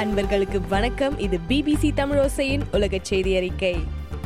அன்பர்களுக்கு வணக்கம் இது பிபிசி தமிழோசையின் உலக செய்தி அறிக்கை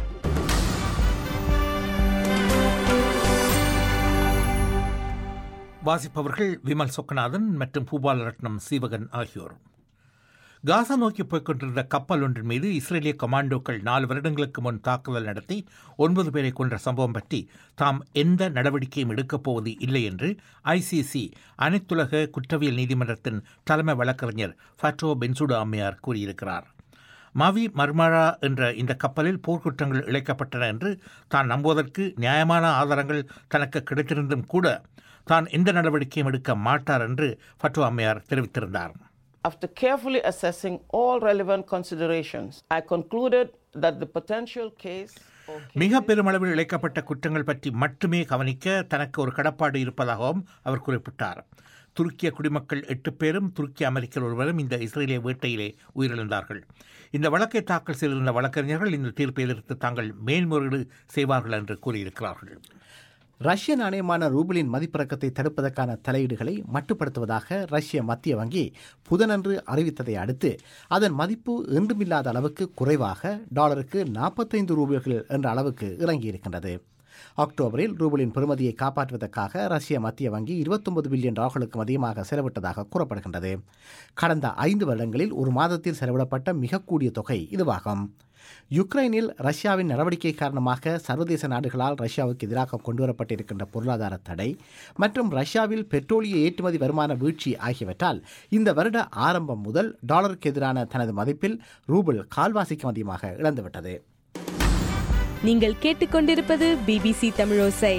வாசிப்பவர்கள் விமல் சொக்கநாதன் மற்றும் பூபால ரத்னம் சீவகன் ஆகியோர் காசா நோக்கி போய்க்கொண்டிருந்த கப்பல் ஒன்றின் மீது இஸ்ரேலிய கமாண்டோக்கள் நாலு வருடங்களுக்கு முன் தாக்குதல் நடத்தி ஒன்பது பேரை கொன்ற சம்பவம் பற்றி தாம் எந்த நடவடிக்கையும் எடுக்கப் போவது இல்லை என்று ஐசிசி அனைத்துலக குற்றவியல் நீதிமன்றத்தின் தலைமை வழக்கறிஞர் ஃபட்டோ பென்சுடா அம்மையார் கூறியிருக்கிறார் மவி மர்மரா என்ற இந்த கப்பலில் போர்க்குற்றங்கள் இழைக்கப்பட்டன என்று தான் நம்புவதற்கு நியாயமான ஆதாரங்கள் தனக்கு கிடைத்திருந்தும் கூட தான் எந்த நடவடிக்கையும் எடுக்க மாட்டார் என்று ஃபட்டோ அம்மையார் தெரிவித்திருந்தார் After carefully assessing all relevant considerations, I concluded that the potential case or மிக பெருமளவில் இழைக்கப்பட்ட குற்றங்கள் பற்றி மட்டுமே கவனிக்க தனக்கு ஒரு கடப்பாடு இருப்பதாகவும் அவர் குறிப்பிட்டார் துருக்கிய குடிமக்கள் எட்டு பேரும் துருக்கிய அமெரிக்கர் ஒருவரும் இந்த இஸ்ரேலிய வேட்டையிலே உயிரிழந்தார்கள் இந்த வழக்கை தாக்கல் செய்திருந்த வழக்கறிஞர்கள் இந்த தீர்ப்பை எதிர்த்து தாங்கள் மேல்முறையீடு செய்வார்கள் என்று கூறியிருக்கிறார்கள் ரஷ்ய நாணயமான ரூபிளின் மதிப்பிறக்கத்தை தடுப்பதற்கான தலையீடுகளை மட்டுப்படுத்துவதாக ரஷ்ய மத்திய வங்கி புதனன்று அறிவித்ததை அடுத்து அதன் மதிப்பு என்றுமில்லாத அளவுக்கு குறைவாக டாலருக்கு நாற்பத்தைந்து ரூபிள்கள் என்ற அளவுக்கு இறங்கியிருக்கின்றது அக்டோபரில் ரூபிளின் பெறுமதியை காப்பாற்றுவதற்காக ரஷ்ய மத்திய வங்கி 29 பில்லியன் டாலர்களுக்கும் அதிகமாக செலவிட்டதாக கூறப்படுகின்றது கடந்த ஐந்து வருடங்களில் ஒரு மாதத்தில் செலவிடப்பட்ட மிக கூடிய தொகை இதுவாகும் யுக்ரைனில் ரஷ்யாவின் நடவடிக்கை காரணமாக சர்வதேச நாடுகளால் ரஷ்யாவுக்கு எதிராக கொண்டுவரப்பட்டிருக்கின்ற பொருளாதார தடை மற்றும் ரஷ்யாவில் பெட்ரோலிய ஏற்றுமதி வருமான வீழ்ச்சி ஆகியவற்றால் இந்த வருட ஆரம்பம் முதல் டாலருக்கு எதிரான தனது மதிப்பில் ரூபிள் கால்வாசிக்கும் அதிகமாக இழந்துவிட்டது நீங்கள் கேட்டுக்கொண்டிருப்பது பிபிசி தமிழோசை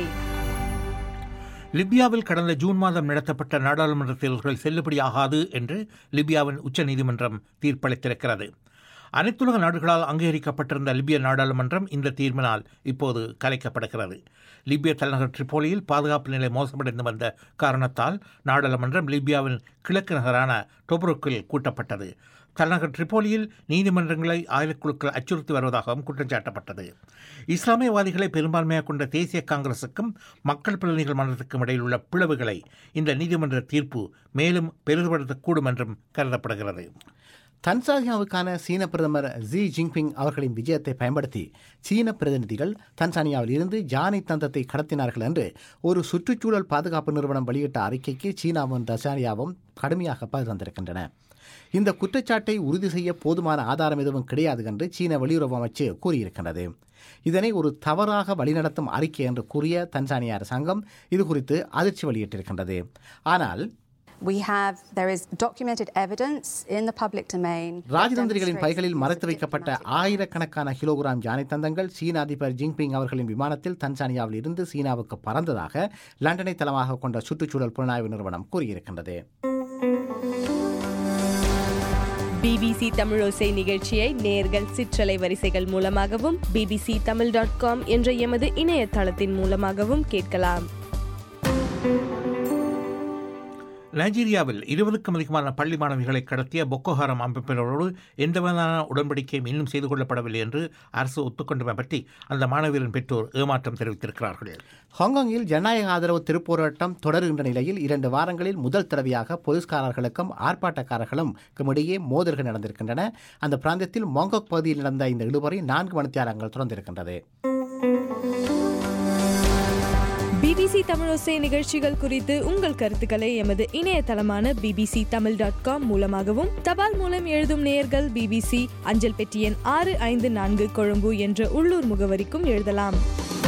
லிபியாவில் கடந்த ஜூன் மாதம் நடத்தப்பட்ட நாடாளுமன்ற தேர்தல்கள் செல்லுபடியாகாது என்று லிபியாவின் உச்சநீதிமன்றம் தீர்ப்பளித்திருக்கிறது அனைத்துலக நாடுகளால் அங்கீகரிக்கப்பட்டிருந்த லிபிய நாடாளுமன்றம் இந்த தீர்ப்பினால் இப்போது கலைக்கப்படுகிறது லிபிய தலைநகர் ட்ரிப்போலியில் பாதுகாப்பு நிலை மோசமடைந்து வந்த காரணத்தால் நாடாளுமன்றம் லிபியாவின் கிழக்கு நகரான டொப்ருக்கில் கூட்டப்பட்டது தலைநகர் ட்ரிப்போலியில் நீதிமன்றங்களை ஆயுதக்குழுக்கள் அச்சுறுத்தி வருவதாகவும் குற்றம் சாட்டப்பட்டது இஸ்லாமியவாதிகளை பெரும்பான்மையாக கொண்ட தேசிய காங்கிரசுக்கும் மக்கள் பிரதிநிதிகள் மன்றத்துக்கும் இடையில் உள்ள பிளவுகளை இந்த நீதிமன்ற தீர்ப்பு மேலும் பெரிதுபடுத்தக்கூடும் என்றும் கருதப்படுகிறது தன்சானியாவுக்கான சீன பிரதமர் ஜி ஜின்பிங் அவர்களின் விஜயத்தை பயன்படுத்தி சீன பிரதிநிதிகள் தன்சானியாவில் இருந்து ஜானை தந்தத்தை கடத்தினார்கள் என்று ஒரு சுற்றுச்சூழல் பாதுகாப்பு நிறுவனம் வெளியிட்ட அறிக்கைக்கு சீனாவும் தன்சானியாவும் கடுமையாக பதில் தந்திருக்கின்றன இந்த குற்றச்சாட்டை உறுதி செய்ய போதுமான ஆதாரம் எதுவும் கிடையாது என்று சீன வெளியுறவு அமைச்சு கூறியிருக்கின்றது இதனை ஒரு தவறாக வழிநடத்தும் அறிக்கை என்று கூறிய தன்சானியா அரசாங்கம் இது குறித்து அதிர்ச்சி வெளியிட்டிருக்கின்றது ஆனால் We have, there is documented evidence in the public domain. that ராஜதந்திரிகளின் demonstrates பைகளில் the மறைத்து use of வைக்கப்பட்ட diplomatic ஆயிரக்கணக்கான கிலோகிராம் யானை தந்தங்கள் சீன அதிபர் ஜின்பிங் அவர்களின் விமானத்தில் தன்சானியாவில் இருந்து சீனாவுக்கு பறந்ததாக லண்டனை தளமாக கொண்ட சுற்றுச்சூழல் புலனாய்வு நிறுவனம் கூறியிருக்கின்றது பிபிசி தமிழோசை நிகழ்ச்சியை நேர்கள் சிற்றலை வரிசைகள் மூலமாகவும் பிபிசி தமிழ் டாட் காம் என்ற எமது இணையதளத்தின் மூலமாகவும் கேட்கலாம் நைஜீரியாவில் இருபதுக்கும் அதிகமான பள்ளி மாணவிகளை கடத்திய பொக்கோஹாரம் அமைப்பினரோடு எந்தவிதமான உடன்படிக்கையும் இன்னும் செய்து கொள்ளப்படவில்லை என்று அரசு ஒத்துக்கொண்டமை பற்றி அந்த மாணவியரின் பெற்றோர் ஏமாற்றம் தெரிவித்திருக்கிறார்கள் ஹாங்காங்கில் ஜனநாயக ஆதரவு திருப்போராட்டம் தொடருகின்ற நிலையில் இரண்டு வாரங்களில் முதல் தடவையாக போலீஸ்காரர்களுக்கும் ஆர்ப்பாட்டக்காரர்களும் இடையே மோதல்கள் நடந்திருக்கின்றன அந்த பிராந்தியத்தில் மாங்காக் பகுதியில் நடந்த இந்த இழுபறி நான்கு மணித்தியாலங்கள் தொடர்ந்திருக்கின்றது பிபிசி தமிழோசை நிகழ்ச்சிகள் குறித்து உங்கள் கருத்துக்களை எமது இணையதளமான பிபிசி தமிழ் டாட் காம் மூலமாகவும் தபால் மூலம் எழுதும் நேயர்கள் பிபிசி அஞ்சல் பெட்டி எண் ஆறு ஐந்து நான்கு கொழும்பு என்ற உள்ளூர் முகவரிக்கும் எழுதலாம்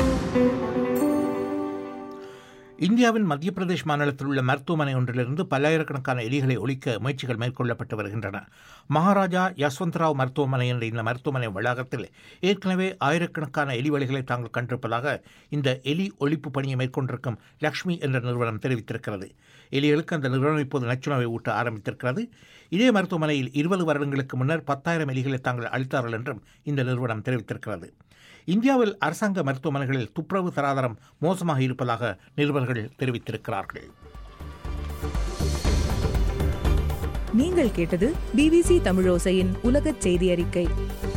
இந்தியாவின் மத்திய பிரதேஷ் மாநிலத்தில் உள்ள மருத்துவமனை ஒன்றிலிருந்து பல்லாயிரக்கணக்கான எலிகளை ஒழிக்க முயற்சிகள் மேற்கொள்ளப்பட்டு வருகின்றன மகாராஜா யஸ்வந்த்ராவ் மருத்துவமனை என்ற இந்த மருத்துவமனை வளாகத்தில் ஏற்கனவே ஆயிரக்கணக்கான எலி வழிகளை தாங்கள் கண்டிருப்பதாக இந்த எலி ஒழிப்பு பணியை மேற்கொண்டிருக்கும் லக்ஷ்மி என்ற நிறுவனம் தெரிவித்திருக்கிறது எலிகளுக்கு அந்த நிறுவனம் இப்போது நச்சுணவை ஊட்ட ஆரம்பித்திருக்கிறது இதே மருத்துவமனையில் இருபது வருடங்களுக்கு முன்னர் பத்தாயிரம் எலிகளை தாங்கள் அளித்தார்கள் என்றும் இந்த நிறுவனம் தெரிவித்திருக்கிறது இந்தியாவில் அரசாங்க மருத்துவமனைகளில் துப்புரவு தராதரம் மோசமாக இருப்பதாக நிருபர்கள் தெரிவித்திருக்கிறார்கள் நீங்கள் கேட்டது பிபிசி தமிழோசையின் உலகச் செய்தி அறிக்கை